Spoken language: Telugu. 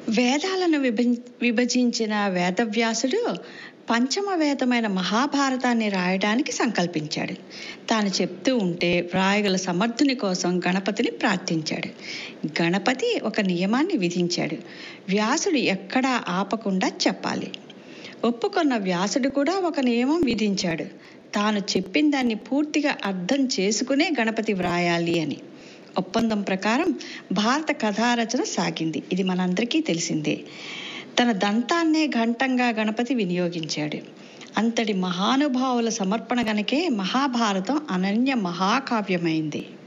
వేదాలను విభజ విభజించిన వేదవ్యాసుడు పంచమ వేదమైన మహాభారతాన్ని రాయడానికి సంకల్పించాడు తాను చెప్తూ ఉంటే వ్రాయగల సమర్థుని కోసం గణపతిని ప్రార్థించాడు గణపతి ఒక నియమాన్ని విధించాడు వ్యాసుడు ఎక్కడా ఆపకుండా చెప్పాలి ఒప్పుకున్న వ్యాసుడు కూడా ఒక నియమం విధించాడు తాను చెప్పిన దాన్ని పూర్తిగా అర్థం చేసుకునే గణపతి వ్రాయాలి అని ఒప్పందం ప్రకారం భారత కథారచన సాగింది ఇది మనందరికీ తెలిసిందే తన దంతాన్నే ఘంటంగా గణపతి వినియోగించాడు అంతటి మహానుభావుల సమర్పణ గనకే మహాభారతం అనన్య మహాకావ్యమైంది